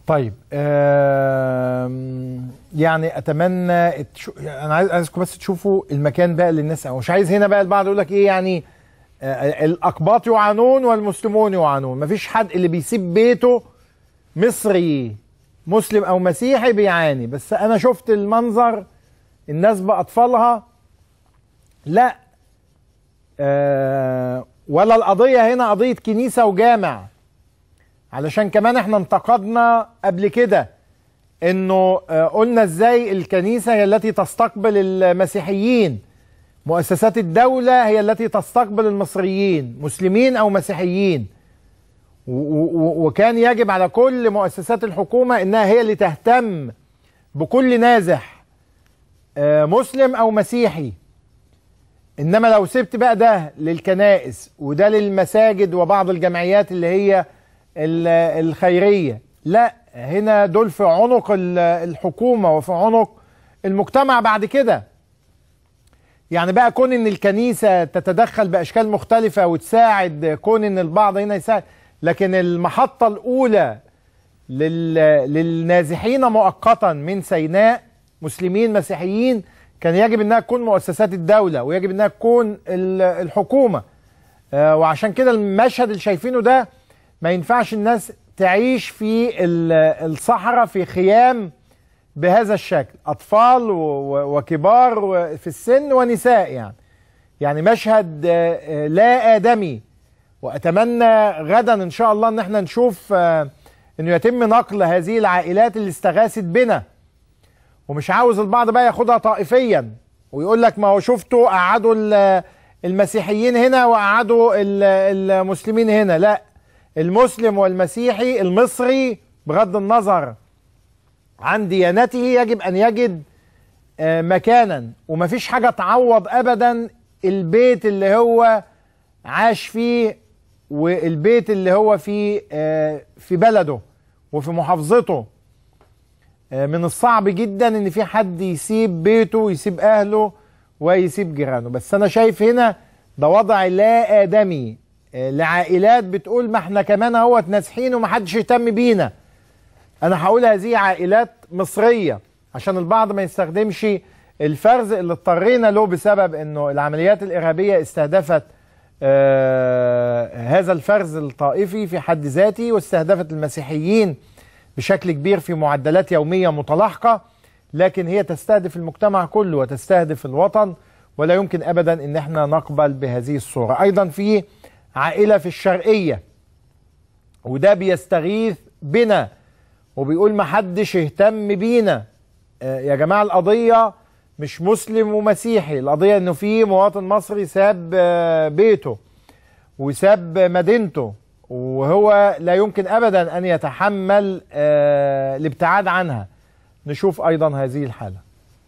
طيب آم، يعني اتمنى تشو... انا عايز عايزكم بس تشوفوا المكان بقى اللي الناس مش عايز هنا بقى البعض يقول لك ايه يعني آه، الاقباط يعانون والمسلمون يعانون مفيش حد اللي بيسيب بيته مصري مسلم او مسيحي بيعاني بس انا شفت المنظر الناس باطفالها لا آه ولا القضيه هنا قضيه كنيسه وجامع علشان كمان احنا انتقدنا قبل كده انه آه، قلنا ازاي الكنيسه هي التي تستقبل المسيحيين مؤسسات الدوله هي التي تستقبل المصريين مسلمين او مسيحيين و- و- وكان يجب على كل مؤسسات الحكومه انها هي اللي تهتم بكل نازح آه، مسلم او مسيحي انما لو سبت بقى ده للكنائس وده للمساجد وبعض الجمعيات اللي هي ال- الخيريه لا هنا دول في عنق ال- الحكومه وفي عنق المجتمع بعد كده يعني بقى كون ان الكنيسه تتدخل باشكال مختلفه وتساعد كون ان البعض هنا يساعد لكن المحطه الاولى لل... للنازحين مؤقتا من سيناء مسلمين مسيحيين كان يجب انها تكون مؤسسات الدوله ويجب انها تكون ال- الحكومه آه، وعشان كده المشهد اللي شايفينه ده ما ينفعش الناس تعيش في ال- الصحراء في خيام بهذا الشكل اطفال و- و- وكبار و- في السن ونساء يعني يعني مشهد آه، آه، لا ادمي واتمنى غدا ان شاء الله ان احنا نشوف آه، انه يتم نقل هذه العائلات اللي استغاثت بنا ومش عاوز البعض بقى ياخدها طائفيا ويقول لك ما هو شفتوا قعدوا ال- المسيحيين هنا وقعدوا ال- المسلمين هنا لا المسلم والمسيحي المصري بغض النظر عن ديانته يجب ان يجد آه، مكانا ومفيش حاجه تعوض ابدا البيت اللي هو عاش فيه والبيت اللي هو في آه، في بلده وفي محافظته آه، من الصعب جدا ان في حد يسيب بيته ويسيب اهله ويسيب جيرانه بس انا شايف هنا ده وضع لا ادمي آه، لعائلات بتقول ما احنا كمان اهوت نازحين ومحدش يهتم بينا انا هقول هذه عائلات مصريه عشان البعض ما يستخدمش الفرز اللي اضطرينا له بسبب انه العمليات الارهابيه استهدفت آه هذا الفرز الطائفي في حد ذاته واستهدفت المسيحيين بشكل كبير في معدلات يوميه متلاحقه لكن هي تستهدف المجتمع كله وتستهدف الوطن ولا يمكن ابدا ان احنا نقبل بهذه الصوره ايضا في عائله في الشرقيه وده بيستغيث بنا وبيقول ما حدش اهتم بينا آه، يا جماعة القضية مش مسلم ومسيحي القضية انه في مواطن مصري ساب آه، بيته وساب مدينته وهو لا يمكن ابدا ان يتحمل آه، الابتعاد عنها نشوف ايضا هذه الحالة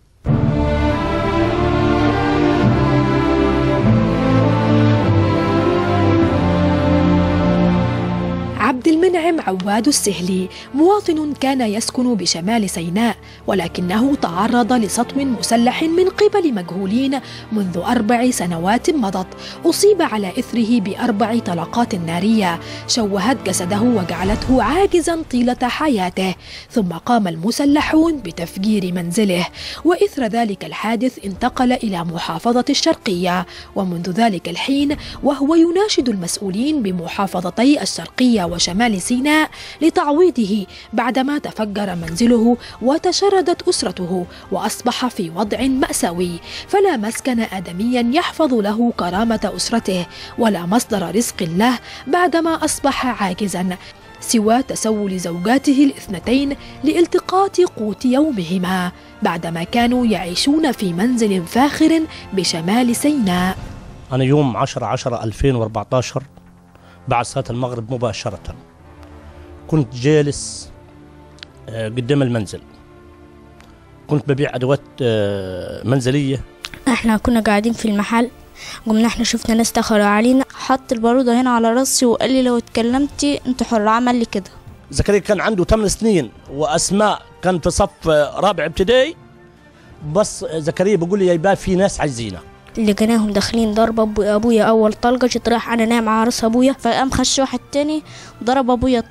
عبد المنعم عواد السهلي مواطن كان يسكن بشمال سيناء ولكنه تعرض لصدم مسلح من قبل مجهولين منذ أربع سنوات مضت أصيب على إثره بأربع طلقات نارية شوهت جسده وجعلته عاجزا طيلة حياته ثم قام المسلحون بتفجير منزله وإثر ذلك الحادث انتقل إلى محافظة الشرقية ومنذ ذلك الحين وهو يناشد المسؤولين بمحافظتي الشرقية وشمال سيناء لتعويضه بعدما تفجر منزله وتشردت أسرته وأصبح في وضع مأساوي فلا مسكن آدميا يحفظ له كرامة أسرته ولا مصدر رزق له بعدما أصبح عاجزا سوى تسول زوجاته الاثنتين لالتقاط قوت يومهما بعدما كانوا يعيشون في منزل فاخر بشمال سيناء أنا يوم 10 10 2014 بعد صلاة المغرب مباشرة كنت جالس آه، قدام المنزل كنت ببيع أدوات آه، منزلية احنا كنا قاعدين في المحل قمنا احنا شفنا ناس دخلوا علينا حط البارودة هنا على راسي وقال لي لو اتكلمتي انت حر عمل لي كده زكريا كان عنده 8 سنين وأسماء كان في صف آه، رابع ابتدائي بس زكريا بيقول لي يا يبقى في ناس عايزينك لقيناهم داخلين ضرب ابويا ابويا اول طلقه جيت رايح انا نايم على راس ابويا فقام خش واحد تاني ضرب ابويا الثلاث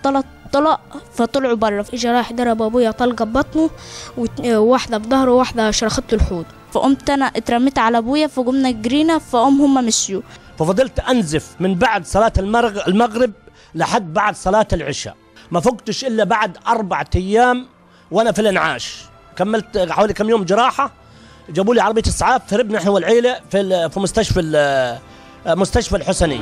طلق فطلعوا بره اجى راح ضرب ابويا طلقه ببطنه وت- وواحده في ظهره وواحده شرخت له الحوض فقمت انا اترميت على ابويا فقمنا جرينا فقام هم مشيوا ففضلت انزف من بعد صلاه المرغ- المغرب لحد بعد صلاه العشاء ما فقتش الا بعد اربع ايام وانا في الانعاش كملت حوالي كم يوم جراحه جابوا لي عربيه اسعاف هربنا احنا والعيله في ال- في مستشفى ال- مستشفى الحسنيه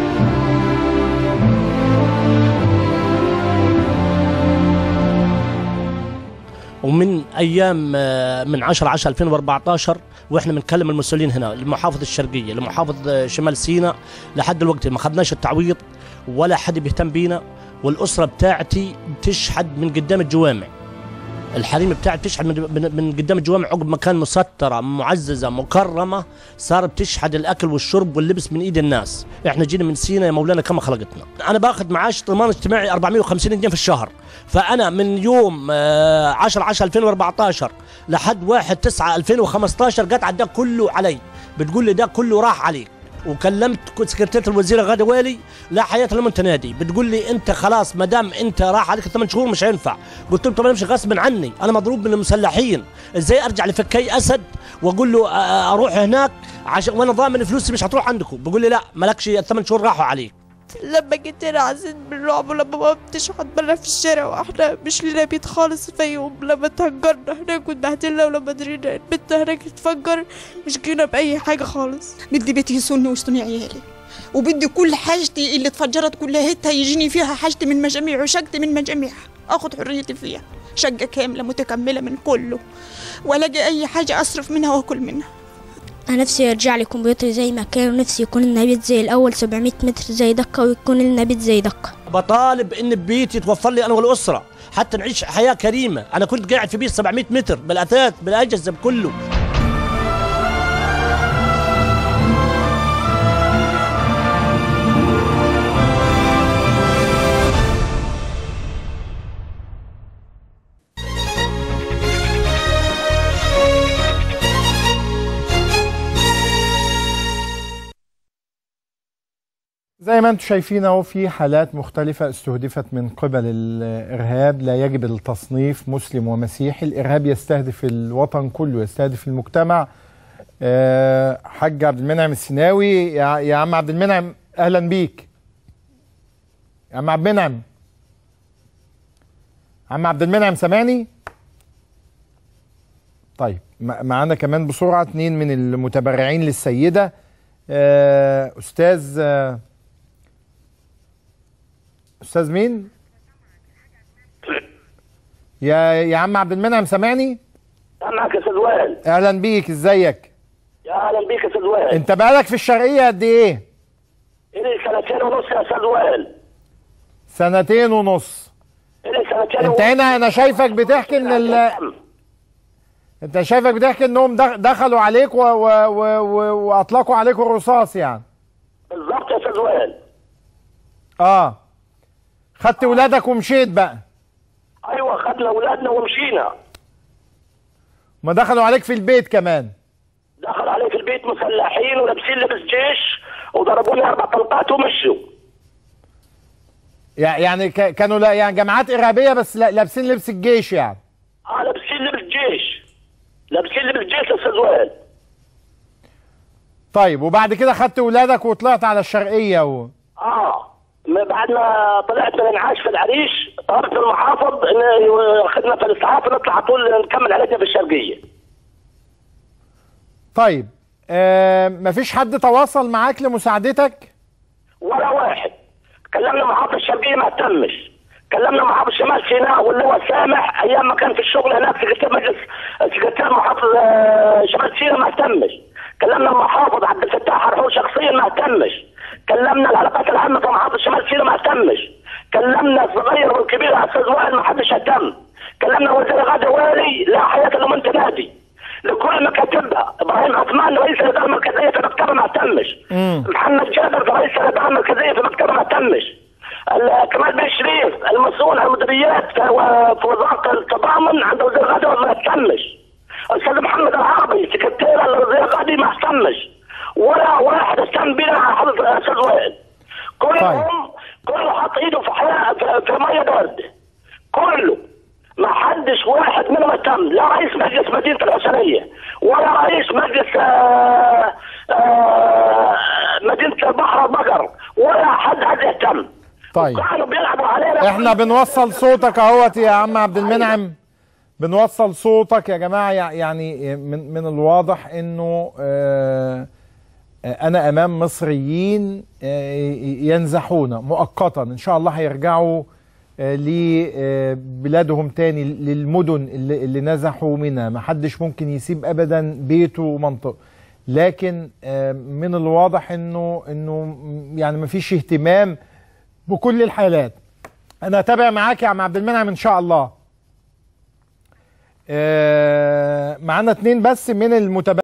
ومن ايام آه، من 10 10 2014 واحنا بنكلم المسؤولين هنا المحافظه الشرقيه لمحافظ آه، شمال سيناء لحد الوقت ما خدناش التعويض ولا حد بيهتم بينا والاسره بتاعتي بتشحد من قدام الجوامع الحريم بتاعتي بتشحد من من- من قدام الجوامع عقب ما كان مسطره معززه مكرمه صار بتشحد الاكل والشرب واللبس من ايد الناس احنا جينا من سينا يا مولانا كما خلقتنا انا باخذ معاش ضمان اجتماعي 450 جنيه في الشهر فانا من يوم آه، 10 10 2014 لحد 1 9 2015 قطع ده كله علي بتقول لي ده كله راح عليك وكلمت كنت سكرتيره الوزيره غاده والي لا حياه لمن تنادي بتقول لي انت خلاص ما دام انت راح عليك ثمان شهور مش هينفع قلت له طب انا مش غصب عني انا مضروب من المسلحين ازاي ارجع لفكي اسد واقول له آه، آه، اروح هناك عشان وانا ضامن فلوسي مش هتروح عندكم بقول لي لا مالكش الثمان شهور راحوا عليك لما جيت هنا عزيت بالرعب ولما ما بتشحت برا في الشارع واحنا مش لنا بيت خالص في يوم لما اتهجرنا هناك واتبهدلنا ولما درينا البيت هناك اتفجر مش جينا بأي حاجة خالص بدي بيتي يسوني ويسوني عيالي وبدي كل حاجتي اللي اتفجرت كلها هيتها يجيني فيها حاجتي من مجاميع وشقتي من مجاميعها اخد حريتي فيها شقة كاملة متكملة من كله والاقي اي حاجة اصرف منها واكل منها انا نفسي يرجع لي كمبيوتر زي ما كان ونفسي يكون لنا بيت زي الاول 700 متر زي دقه ويكون لنا بيت زي دقه بطالب ان بيتي يتوفر لي انا والاسره حتى نعيش حياه كريمه انا كنت قاعد في بيت 700 متر بالاثاث بالاجهزه بكله زي ما انتم شايفين اهو في حالات مختلفة استهدفت من قبل الإرهاب لا يجب التصنيف مسلم ومسيحي الإرهاب يستهدف الوطن كله يستهدف المجتمع آه، حاج عبد المنعم السناوي يا يا عم عبد المنعم أهلا بيك يا عم عبد المنعم عم عبد المنعم سامعني طيب مع- معانا كمان بسرعة اتنين من المتبرعين للسيدة آه، أستاذ آه، استاذ مين يا يا عم عبد المنعم سامعني معك يا استاذ وائل اهلا بيك ازيك يا اهلا بيك يا استاذ وائل انت بقالك في الشرقيه قد ايه الي سنتين ونص يا استاذ وائل سنتين ونص الي سنتين انت ونص. هنا انا شايفك بتحكي ان ال... انت شايفك بتحكي انهم دخ- دخلوا عليك و... و... و... و... واطلقوا عليك الرصاص يعني بالظبط يا استاذ وائل اه خدت ولادك ومشيت بقى ايوه خدنا اولادنا ومشينا ما دخلوا عليك في البيت كمان دخل علي في البيت مسلحين ولابسين لبس جيش وضربوني اربع طلقات ومشوا يع- يعني ك... كانوا لا يعني جماعات ارهابيه بس لا- لابسين لبس الجيش يعني اه لابسين لبس جيش لابسين لبس جيش يا استاذ وائل طيب وبعد كده خدت ولادك وطلعت على الشرقيه و... اه ما بعد ما طلعت من الانعاش في العريش طلبت من المحافظ ان خدنا في الاسعاف نطلع على طول نكمل علاجنا في الشرقيه طيب آه مفيش حد تواصل معاك لمساعدتك ولا واحد كلمنا محافظ الشرقيه ما اهتمش كلمنا محافظ شمال سيناء واللي هو سامح ايام ما كان في الشغل هناك سكرتير مجلس سكرتير محافظ آه، شمال سيناء ما اهتمش كلمنا المحافظ عبد الفتاح حرحور شخصيا ما اهتمش كلمنا العلاقات العامه في محافظ شمال سيناء ما اهتمش كلمنا الصغير والكبير يا استاذ وائل ما حدش اهتم كلمنا وزير غاده والي لا حياه لمن تنادي لكل مكاتبها ابراهيم عثمان رئيس الاداره المركزيه في مكتبه ما اهتمش محمد جابر رئيس الاداره المركزيه في مكتبه ما اهتمش ال- كمال بن شريف المسؤول عن المديريات في و- في وزاره التضامن عند وزير غدا ما اهتمش الاستاذ محمد العربي سكرتير الوزير غادي ما اهتمش ولا واحد اهتم بنا حضرتك يا استاذ وائل كلهم كله حاط ايده في حياه في في ميه بارده كله ما حدش واحد منهم اهتم لا رئيس مجلس مدينه الحسينيه ولا رئيس مجلس آه آه مدينه البحر البقر ولا حد حد يهتم طيب كانوا بيلعبوا علينا احنا بنوصل صوتك اهوت يا عم عبد المنعم بنوصل صوتك يا جماعه يع- يعني من من الواضح انه آه، آه، انا امام مصريين آه، ينزحون مؤقتا ان شاء الله هيرجعوا آه، لبلادهم تاني للمدن اللي, اللي نزحوا منها ما حدش ممكن يسيب ابدا بيته ومنطقه لكن آه، من الواضح انه انه يعني ما فيش اهتمام بكل الحالات انا اتابع معاك يا عم عبد المنعم ان شاء الله آه، معانا اتنين بس من المتابعين